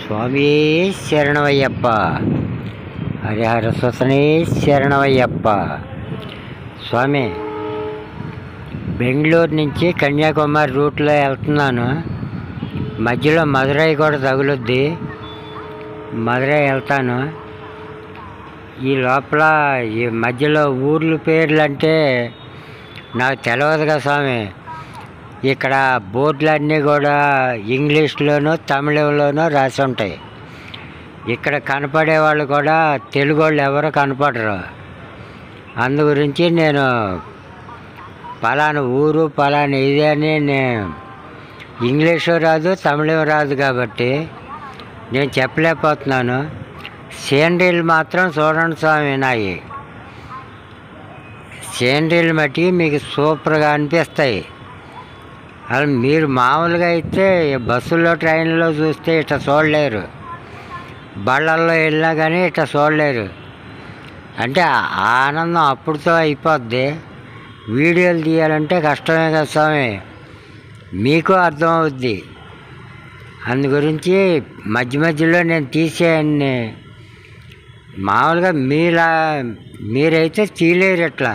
స్వామి శరణమయ్యప్ప హరిహర సుతనే శరణమయ్యప్ప స్వామి బెంగళూరు నుంచి కన్యాకుమారి రూట్లో వెళ్తున్నాను మధ్యలో మదురై కూడా తగులుద్ది మదురై వెళ్తాను ఈ లోపల ఈ మధ్యలో ఊర్ల పేర్లు అంటే నాకు తెలియదు కదా స్వామి ఇక్కడ బోర్డులన్నీ కూడా ఇంగ్లీష్లోనూ తమిళంలోనూ రాసి ఉంటాయి ఇక్కడ కనపడే వాళ్ళు కూడా తెలుగు వాళ్ళు ఎవరు కనపడరు అందు గురించి నేను పలానా ఊరు పలానా ఇది అని నేను ఇంగ్లీషు రాదు తమిళం రాదు కాబట్టి నేను చెప్పలేకపోతున్నాను సీనరీలు మాత్రం చూడండి స్వామి నాయి సీనరీలు మట్టికి మీకు సూపర్గా అనిపిస్తాయి అలా మీరు మామూలుగా అయితే బస్సుల్లో ట్రైన్లో చూస్తే ఇట్లా చూడలేరు బళ్ళల్లో వెళ్ళినా కానీ ఇట్లా చూడలేరు అంటే ఆ ఆనందం అప్పుడుతో అయిపోద్ది వీడియోలు తీయాలంటే కష్టమే కదా స్వామి మీకు అర్థం అవుద్ది అందు గురించి మధ్య మధ్యలో నేను తీసేయన్ని మామూలుగా మీలా మీరైతే తీయలేరు ఇట్లా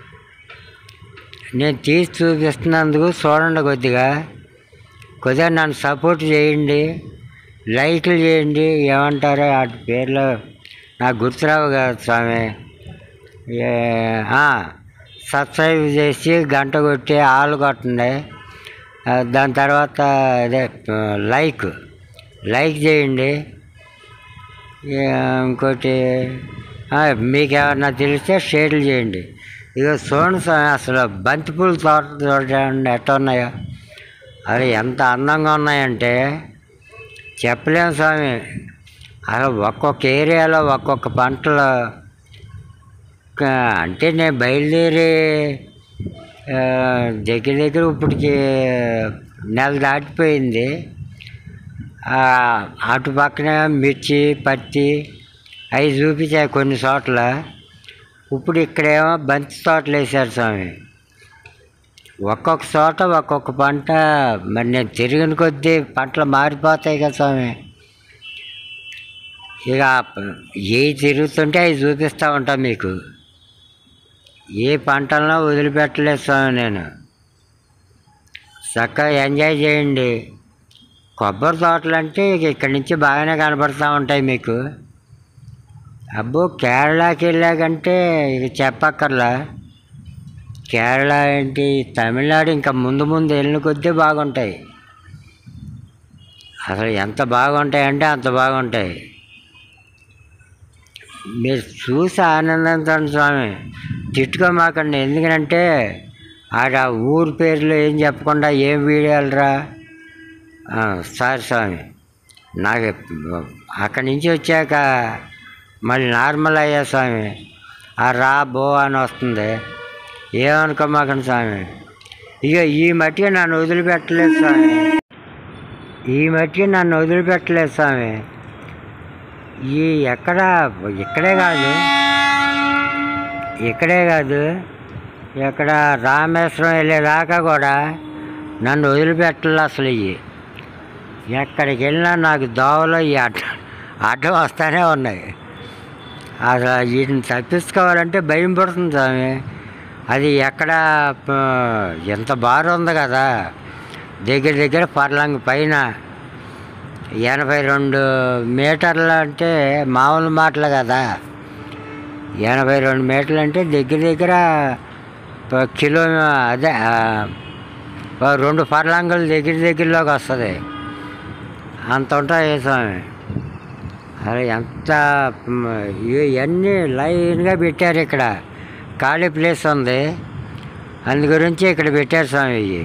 నేను తీసి చూపిస్తున్నందుకు చూడండి కొద్దిగా కొద్దిగా నన్ను సపోర్ట్ చేయండి లైక్లు చేయండి ఏమంటారో వాటి పేర్లు నాకు గుర్తురావు కదా స్వామి ఏ- ఆ, సబ్స్క్రైబ్ చేసి గంట కొట్టి ఆలు కొట్టండి ఆ, దాని తర్వాత అదే ఆ, లైక్ లైక్ చేయండి ఏ, ఇంకోటి ఆ, మీకు ఏమన్నా తెలిస్తే షేర్లు చేయండి ఇక చూడండి స్వామి అసలు బంతిపూల తోట చూడండి ఎట్లా ఉన్నాయో అవి ఎంత అందంగా ఉన్నాయంటే చెప్పలేము స్వామి అసలు ఒక్కొక్క ఏరియాలో ఒక్కొక్క పంటలు క- అంటే నేను బయలుదేరి ఆ, దగ్గర దగ్గర ఇప్పటికి నెల దాటిపోయింది ఆ, అటు పక్కన మిర్చి పత్తి అవి చూపించాయి కొన్ని చోట్ల ఇప్పుడు ఇక్కడేమో బంతి తోటలు వేశారు స్వామి ఒక్కొక్క చోట ఒక్కొక్క పంట మరి నేను తిరిగిన కొద్దీ పంటలు మారిపోతాయి కదా స్వామి ఇక ఏ తిరుగుతుంటే అవి చూపిస్తూ ఉంటా మీకు ఏ పంటలను వదిలిపెట్టలేదు స్వామి నేను చక్కగా ఎంజాయ్ చేయండి కొబ్బరి తోటలు అంటే ఇక ఇక్కడి నుంచి బాగానే కనపడతా ఉంటాయి మీకు అబ్బో కేరళకి వెళ్ళాకంటే ఇక చెప్పక్కర్లా కేరళ ఏంటి తమిళనాడు ఇంకా ముందు ముందు వెళ్ళిన కొద్దీ బాగుంటాయి అసలు ఎంత బాగుంటాయి అంటే అంత బాగుంటాయి మీరు చూసి ఆనందించండి స్వామి తిట్టుకోమాకండి ఎందుకంటే ఆడ ఆ ఊరు పేర్లు ఏం చెప్పకుండా ఏం వీడియోలు రా సారీ స్వామి నాకు అక్కడి నుంచి వచ్చాక మళ్ళీ నార్మల్ అయ్యా స్వామి ఆ రా బో అని వస్తుంది ఏమనుకోమాకండి స్వామి ఇక ఈ మట్టిగా నన్ను వదిలిపెట్టలేదు స్వామి ఈ మట్టిగా నన్ను వదిలిపెట్టలేదు స్వామి ఈ ఎక్కడ ఇక్కడే కాదు ఇక్కడే కాదు ఇక్కడ రామేశ్వరం వెళ్ళేదాకా కూడా నన్ను వదిలిపెట్టాలి అసలు ఇవి ఎక్కడికి వెళ్ళినా నాకు దోవలో ఈ అడ్డ అడ్డం వస్తానే ఉన్నాయి అసలు వీటిని తప్పించుకోవాలంటే భయం పడుతుంది స్వామి అది ఎక్కడ ప- ఎంత బారు ఉంది కదా దగ్గర దగ్గర పర్లంగ పైన ఎనభై రెండు మీటర్లు అంటే మామూలు మాటలు కదా ఎనభై రెండు మీటర్లు అంటే దగ్గర దగ్గర ప- కిలో అదే ఆ, ఓ రెండు పర్లాంగులు దగ్గర దగ్గరలోకి వస్తుంది అంత ఉంటాయి స్వామి అరే ఎంత మ్, ఇవన్నీ లైన్గా పెట్టారు ఇక్కడ ఖాళీ ప్లేస్ ఉంది అందు గురించి ఇక్కడ పెట్టారు స్వామి ఇవి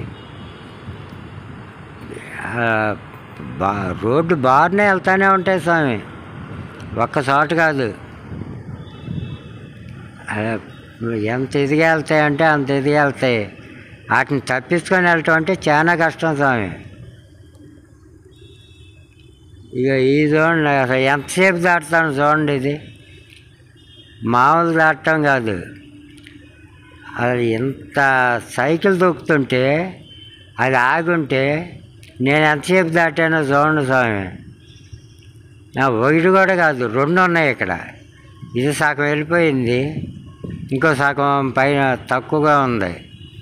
ఆ, బా రోడ్డు బాగానే వెళ్తానే ఉంటాయి స్వామి ఒక్క చోట కాదు అదే ఎంత ఇదిగా వెళ్తాయంటే అంత ఇదిగా వెళ్తాయి వాటిని తప్పించుకొని వెళ్ళటం అంటే చాలా కష్టం స్వామి ఇక ఈ చూడండి అసలు ఎంతసేపు దాటుతాను చూడండి ఇది మామూలు దాటం కాదు అది ఎంత సైకిల్ దొక్కుతుంటే అది ఆగుంటే నేను ఎంతసేపు దాటానో చూడండి స్వామి నా ఒకటి కూడా కాదు రెండు ఉన్నాయి ఇక్కడ ఇది సగం వెళ్ళిపోయింది ఇంకో సగం పైన తక్కువగా ఉంది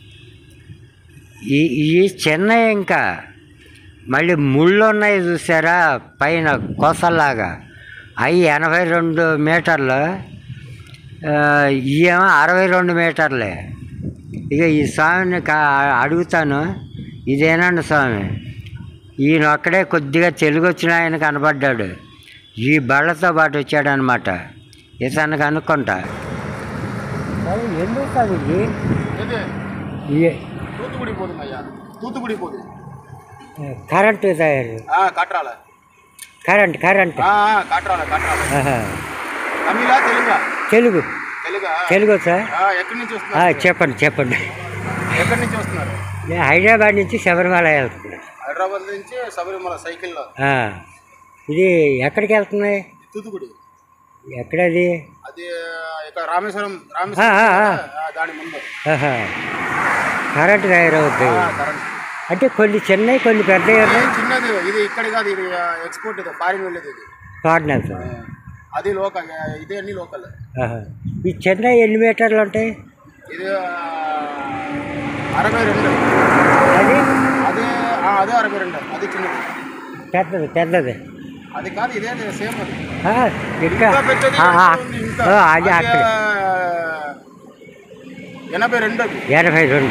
ఈ ఈ చిన్న ఇంకా మళ్ళీ ముళ్ళు ఉన్నాయి చూసారా పైన కొసల్లాగా అవి ఎనభై రెండు మీటర్లు ఆ, ఇవేమో అరవై రెండు మీటర్లే ఇక ఈ స్వామిని కా అడుగుతాను ఇదేనండి స్వామి ఈయన ఒక్కడే కొద్దిగా తెలుగు వచ్చిన ఆయన కనపడ్డాడు ఈ బళ్ళతో పాటు వచ్చాడనమాట ఇతనికి అనుకుంటా ఎందుకు కాదు ఇది ఏది ఈ- తూతుకుడి పోతుంది అయ్యా తూతుకుడి పోతుంది కరెంటు తయారు ఆ, కట్రాల కరెంట్ కరెంట్ ఆ, ఆ, కట్రాల కట్రాల ఆహా. తమిళా తెలుగా తెలుగు తెలుగా తెలుగు సార్ ఆ, ఎక్కడి నుంచి ఆ, వస్తున్నారు చెప్పండి చెప్పండి ఎక్కడి నుంచి వస్తున్నారు నేను హైదరాబాద్ నుంచి శబరిమల వెళ్తున్నాను హైదరాబాద్ నుంచి శబరిమల సైకిల్లో ఆ, ఇది ఎక్కడికి వెళ్తుంది తూతుకుడి ఎక్కడది అది ఇక రామేశ్వరం ఆ, రామేశ్వరం ఆ, ఆ. ఆ, దాని ముందు ఆహా. కరెంట్ తయారవుతాయి ఆ, కరెంట్ అంటే కొన్ని చిన్నవి కొన్ని పెద్దవి ఇది చిన్నది ఇది ఇక్కడ కాదు ఇది ఎక్స్పోర్ట్ ఇది ఫారిన్ వెళ్ళేది ఇది పాడినారు ఆ, అది లోకల్ ఇది అన్ని లోకల్ ఈ చిన్నవి ఎన్ని మీటర్లు ఉంటాయి ఇది ఆ, అరవై రెండు అది అదే ఆ, అదే అరవై రెండు అది చిన్నది పెద్దది పెద్దది అది కాదు ఇదే సేమ్ అది ఆ, ఇంకా ఇంకా పెద్దది ఆ, ఆ, ఉంది, ఇంకా. ఆ, అది అది, అక్కడ ఆ, ఎనభై రెండు అది ఎనభై రెండు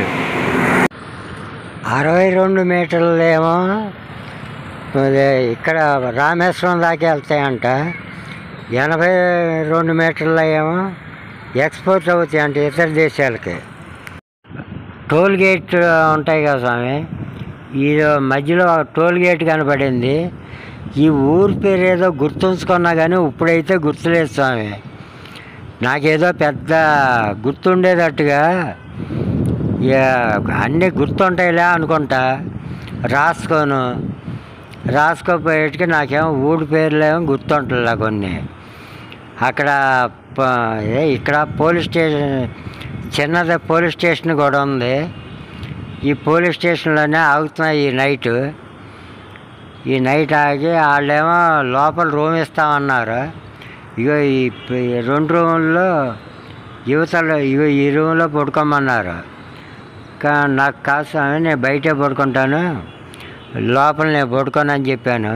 అరవై రెండు మీటర్లేమో అదే ఇక్కడ రామేశ్వరం దాకా వెళ్తాయంట ఎనభై రెండు మీటర్లు ఏమో ఎక్స్పోర్ట్ అవుతాయంట ఇతర దేశాలకి టోల్ గేట్ ఉంటాయి కదా స్వామి ఈ మధ్యలో ఒక టోల్ గేట్ కనపడింది ఈ ఊరి పేరు ఏదో గుర్తుంచుకున్నా కానీ ఇప్పుడైతే గుర్తులేదు స్వామి నాకేదో పెద్ద గుర్తుండేటట్టుగా ఇక అన్నీ గుర్తుంటాయిలే అనుకుంటా రాసుకోను రాసుకోపోయేటికి నాకేమో ఊడి పేర్లేమో గుర్తుంటలే కొన్ని అక్కడ ప- ఏ ఇక్కడ పోలీస్ స్టేషన్ చిన్నది పోలీస్ స్టేషన్ కూడా ఉంది ఈ పోలీస్ స్టేషన్లోనే ఆగుతున్నాయి ఈ నైట్ ఈ నైట్ ఆగి వాళ్ళేమో లోపల రూమ్ ఇస్తామన్నారు ఇగో ఈ ప- ఈ రెండు రూముల్లో యువతలో ఇగో ఈ రూమ్లో పడుకోమన్నారు కానీ నాకు కాదు స్వామి నేను బయటే పడుకుంటాను లోపల నేను పడుకోను అని చెప్పాను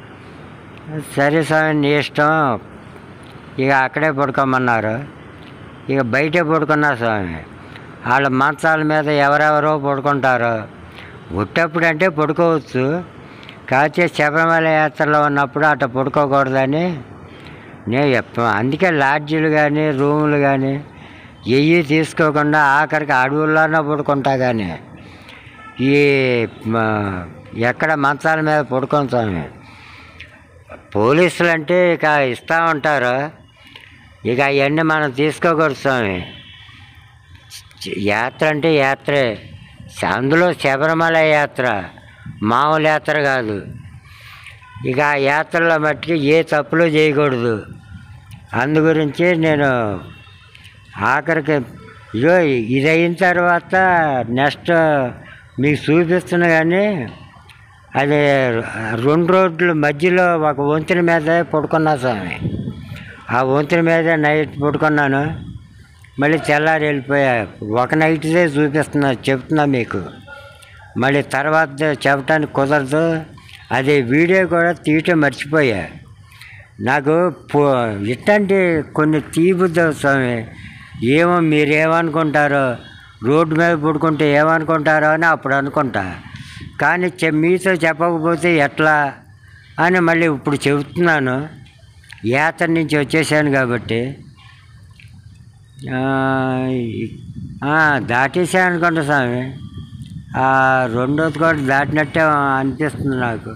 సరే స్వామి నీ ఇష్టం ఇక అక్కడే పడుకోమన్నారు ఇక బయటే పడుకున్నా స్వామి వాళ్ళ మంచాల మీద ఎవరెవరో పడుకుంటారు ఉట్టప్పుడు అంటే పడుకోవచ్చు కాకపోతే శబరిమల యాత్రలో ఉన్నప్పుడు అట్ట పడుకోకూడదని నేను చెప్ప- అందుకే లాడ్జీలు కానీ రూములు కానీ ఎయ్యి తీసుకోకుండా ఆఖరికి అడవుల్లోనే పడుకుంటా కానీ ఈ మ, ఎక్కడ మంచాల మీద పడుకోను స్వామి పోలీసులు అంటే ఇక ఇస్తూ ఉంటారు ఇక అవన్నీ మనం తీసుకోకూడదు స్వామి చ- యాత్ర అంటే యాత్రే అందులో శబరిమల యాత్ర మామూలు యాత్ర కాదు ఇక ఆ యాత్రలో మట్టుకి ఏ తప్పులు చేయకూడదు అందు గురించి నేను ఆఖరికి ఇగో ఇది అయిన తర్వాత నెక్స్ట్ మీకు చూపిస్తున్నా కానీ అది రెండు రోడ్ల మధ్యలో ఒక వంతెన మీద పడుకున్నా స్వామి ఆ వంతెన మీద నైట్ పడుకున్నాను మళ్ళీ తెల్లారి వెళ్ళిపోయా ఒక నైట్దే చూపిస్తున్నా చెప్తున్నా మీకు మళ్ళీ తర్వాత చెప్పడానికి కుదరదు అది వీడియో కూడా తీయటం మర్చిపోయా నాకు పో ఇట్లాంటి కొన్ని తీబుద్ది స్వామి ఏమో మీరు ఏమనుకుంటారో రోడ్డు మీద పడుకుంటే ఏమనుకుంటారో అని అప్పుడు అనుకుంటా కానీ చె- మీతో చెప్పకపోతే ఎట్లా అని మళ్ళీ ఇప్పుడు చెబుతున్నాను యాత్ర నుంచి వచ్చేసాను కాబట్టి ఆ, ఈ- ఆ, దాటేసాను అనుకుంటా స్వామి ఆ, రెండోది కూడా దాటినట్టే అనిపిస్తుంది నాకు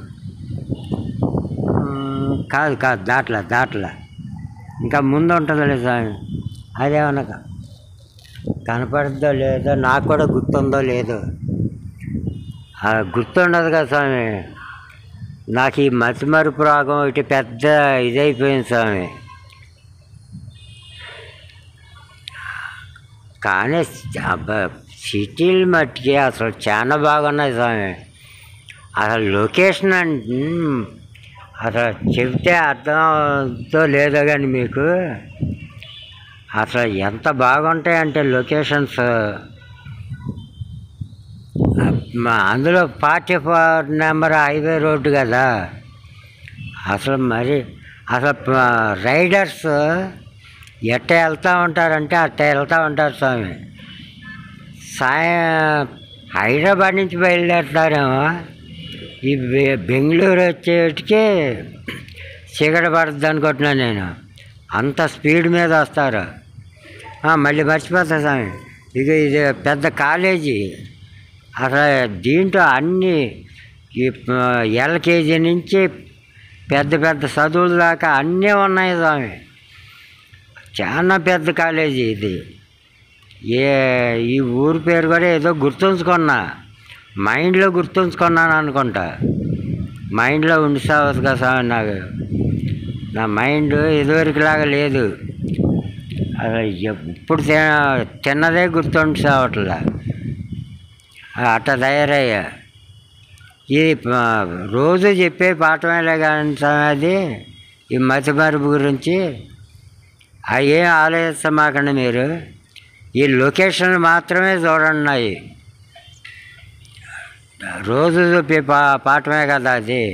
ఉమ్, కాదు కాదు దాట్లా దాట్లా ఇంకా ముందు ఉంటుందిలే స్వామి అదేమన్నా క- కనపడుద్దో లేదో నాకు కూడా గుర్తుందో లేదో ఆ, గుర్తుండదు కదా స్వామి నాకు ఈ మతిమరుపు రోగం ఇటు పెద్ద ఇదైపోయింది స్వామి కానీ అబ్బా సిటీలు మట్టుకి అసలు చాలా బాగున్నాయి స్వామి అసలు లొకేషన్ అంటే అసలు చెప్తే అర్థంతో లేదో కానీ మీకు అసలు ఎంత బాగుంటాయంటే లొకేషన్స్ మా అందులో forty four number highway road కదా అసలు మరి అసలు ప- రైడర్స్ ఎట్ట వెళ్తూ ఉంటారంటే అట్ట వెళ్తూ ఉంటారు స్వామి సాయం హైదరాబాద్ నుంచి బయలుదేరుతారేమో ఈ బె- బెంగళూరు వచ్చేటికి చీకటి పడుతుంది అనుకుంటున్నాను నేను అంత స్పీడ్ మీద వస్తారు ఆ, మళ్ళీ మర్చిపోతా స్వామి ఇక ఇది పెద్ద కాలేజీ అసలు దీంట్లో అన్ని ఈ ప- ఎల్కేజీ నుంచి పెద్ద పెద్ద చదువుల దాకా అన్నీ ఉన్నాయి స్వామి చాలా పెద్ద కాలేజీ ఇది ఏ ఈ ఊరి పేరు కూడా ఏదో గుర్తుంచుకున్నా మైండ్లో గుర్తుంచుకున్నాను అనుకుంటా మైండ్లో ఉండిసావచ్చు కదా స్వామి నాకు నా మైండ్ ఇదివరకులాగా లేదు అసలు ఇప్పుడు తిన- తిన్నదే గుర్తుండిసావట్లా అట్ట తయారయ్యా ఇది ప- రోజు చెప్పే పాఠమేలే కానీ స్వామి అది ఈ మతి మరుపు గురించి అవి ఏం ఆలోచిస్తామాకండి మీరు ఈ లొకేషన్ మాత్రమే చూడండి అవి రోజు చెప్పే పా పాఠమే కదా అది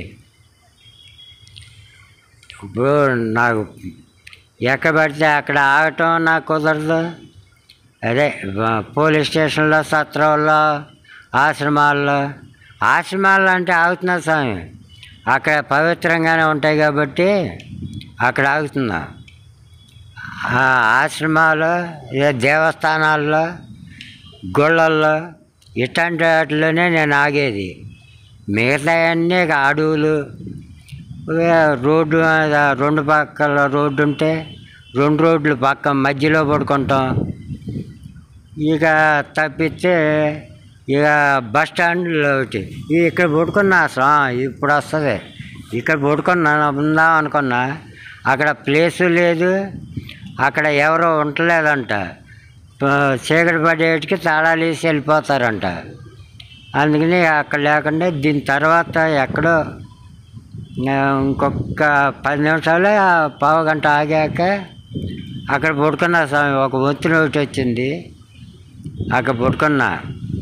ఇప్పుడు నాకు ఎక్కడ పడితే అక్కడ ఆగటం నాకు కుదరదు అదే బ- పోలీస్ స్టేషన్లో సత్రంలో ఆశ్రమాల్లో ఆశ్రమాల్లో అంటే ఆగుతున్నా స్వామి అక్కడ పవిత్రంగానే ఉంటాయి కాబట్టి అక్కడ ఆగుతున్నా ఆ ఆశ్రమాలు ఏ దేవస్థానాల్లో గుళ్ళల్లో ఇట్లాంటి వాటిలోనే నేను ఆగేది మిగతా అన్నీ అడవులు ఏ రోడ్డు మీద రెండు పక్కల రోడ్డు ఉంటే రెండు రోడ్లు పక్క మధ్యలో పడుకుంటాం ఇక తప్పితే ఇక బస్ స్టాండ్లో ఒకటి ఇక ఇక్కడ పడుకున్నా అసలు ఆ, ఇప్పుడు వస్తుంది ఇక్కడ పడుకున్నా ఉందాం అనుకున్నా అక్కడ ప్లేసు లేదు అక్కడ ఎవరో ఉండలేదంట ఆ, చీకటి పడేటికి తాళాలు వేసి వెళ్ళిపోతారంట అందుకని అక్కడ లేకుండా దీని తర్వాత ఎక్కడో ఆ, ఇంకొక పది నిమిషాలు ఆ పావు గంట ఆగాక అక్కడ పడుకున్నా స్వామి ఒక వంతున ఒకటి వచ్చింది అక్కడ పడుకున్నా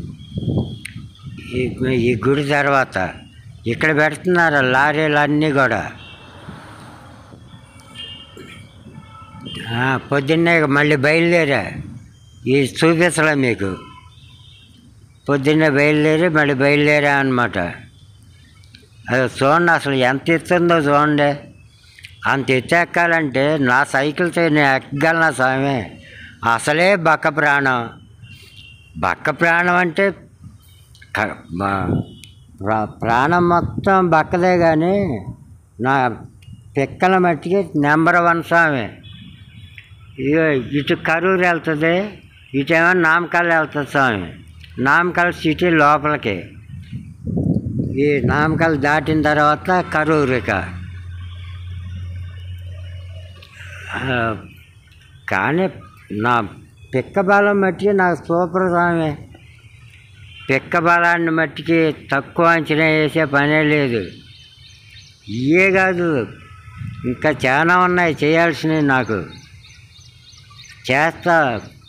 ఈ ఈ గుడి తర్వాత ఇక్కడ పెడుతున్నారు లారీలు అన్నీ కూడా ఆ, పొద్దున్నే మళ్ళీ బయలుదేరా ఇది చూపించలే మీకు పొద్దున్నే బయలుదేరి మళ్ళీ బయలుదేరా అనమాట అది చూడండి అసలు ఎంత ఎత్తుందో చూడండి అంత ఎత్తు ఎక్కాలంటే నా సైకిల్తో నేను ఎక్కగలనా స్వామి అసలే బక్క ప్రాణం బక్క ప్రాణం అంటే క- మా- ప్రా- ప్రాణం మొత్తం బక్కదే కానీ నా పిక్కల మట్టికి నెంబర్ వన్ స్వామి ఇగో ఇటు కరూరు వెళ్తుంది ఇటేమో నామకల్ వెళ్తుంది స్వామి నామకల్ సిటీ లోపలికి ఈ నామకల్ దాటిన తర్వాత కరూరు ఇక ఆ, కానీ నా పిక్క బలం మట్టికి నాకు సూపర్ స్వామి పిక్క బలాన్ని మట్టికి తక్కువ అంచనా వేసే పనే లేదు ఇవే కాదు ఇంకా చాలా ఉన్నాయి చేయాల్సినవి నాకు చేస్తా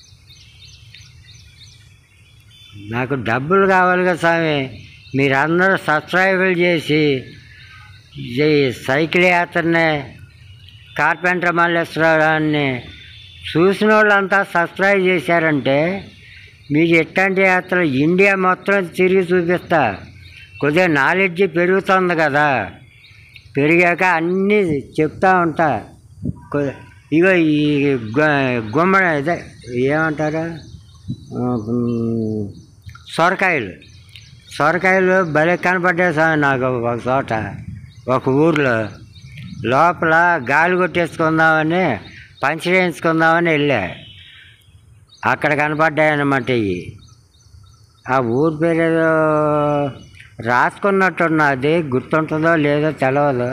నాకు డబ్బులు కావాలి కదా స్వామి మీరందరూ సబ్స్క్రైబులు చేసి ఈ సైకిల్ యాత్రని కార్పెంటర్ మల్లేశ్వరరావుని చూసిన వాళ్ళంతా సబ్స్క్రైబ్ చేశారంటే మీకు ఎట్లాంటి యాత్రలు ఇండియా మొత్తం తిరిగి చూపిస్తా కొద్దిగా నాలెడ్జ్ పెరుగుతుంది కదా పెరిగాక అన్నీ చెప్తా ఉంటా కొ- ఇగో ఈ గు- గుమ్మడి ఇదే ఏమంటారు ఆ, ఉమ్, సొరకాయలు సొరకాయలు భలే కనపడ్డాయి స్వామి నాకు ఒక చోట ఒక ఊర్లో లోపల గాలి కొట్టేసుకుందామని పంచర్ వేయించుకుందామని వెళ్ళా అక్కడ కనపడ్డాయి అన్నమాట ఇవి ఆ ఊరి పేరు ఏదో రాసుకున్నట్టున్నది గుర్తుంటుందో లేదో తెలియదు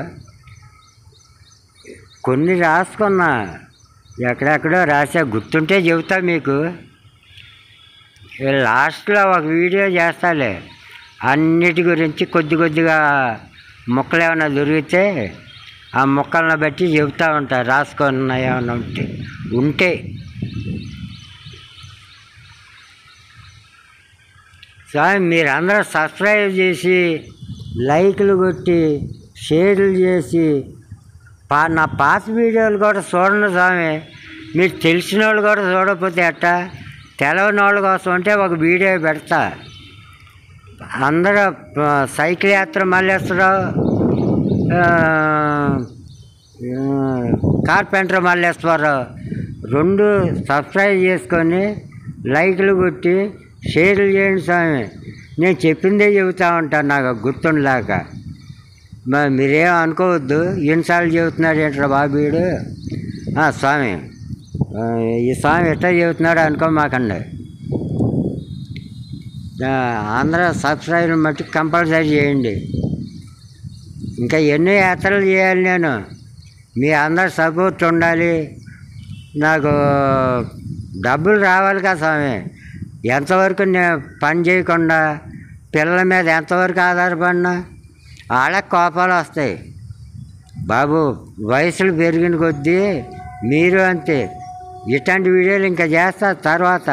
కొన్ని రాసుకున్నా ఎక్కడెక్కడో రాసా గుర్తుంటే చెబుతా మీకు ఈ లాస్ట్లో ఒక వీడియో చేస్తాలే అన్నిటి గురించి కొద్ది కొద్దిగా ముక్కలు ఏమైనా దొరికితే ఆ మొక్కలను బట్టి చెబుతూ ఉంటారు రాసుకొని ఏమైనా ఉంటే ఉంటే స్వామి మీరు అందరూ సబ్స్క్రైబ్ చేసి లైక్లు కొట్టి షేర్లు చేసి పా నా పాత వీడియోలు కూడా చూడండి స్వామి మీరు తెలిసిన వాళ్ళు కూడా చూడకపోతే ఎట్టా తెలవని వాళ్ళ కోసం అంటే ఒక వీడియో పెడతా అందరూ ఆ, సైకిల్ యాత్ర మల్లేశ్వరరావు ఆ, ఆ, కార్పెంటర్ మల్లేశ్వరరావు రెండు సబ్స్క్రైబ్ చేసుకొని లైక్లు కొట్టి షేర్లు చేయండి స్వామి నేను చెప్పిందే చెబుతా ఉంటాను నాకు గుర్తుండలేక మరి మీరేం అనుకోవద్దు ఎన్నిసార్లు చెబుతున్నాడు ఏంట్రా బాబీడు ఆ, స్వామి ఆ, ఈ స్వామి ఎట్లా చెబుతున్నాడు అనుకోమాకండి ఆ, అందరూ సబ్స్క్రైబ్ మట్టి కంపల్సరీ చేయండి ఇంకా ఎన్నో యాత్రలు చేయాలి నేను మీ అందరు సపోర్ట్ ఉండాలి నాకు డబ్బులు రావాలి కదా స్వామి ఎంతవరకు నేను పని చేయకుండా పిల్లల మీద ఎంతవరకు ఆధారపడినా వాళ్ళకి కోపాలు వస్తాయి బాబు వయసులు పెరిగిన కొద్దీ మీరు అంతే ఇట్లాంటి వీడియోలు ఇంకా చేస్తా తర్వాత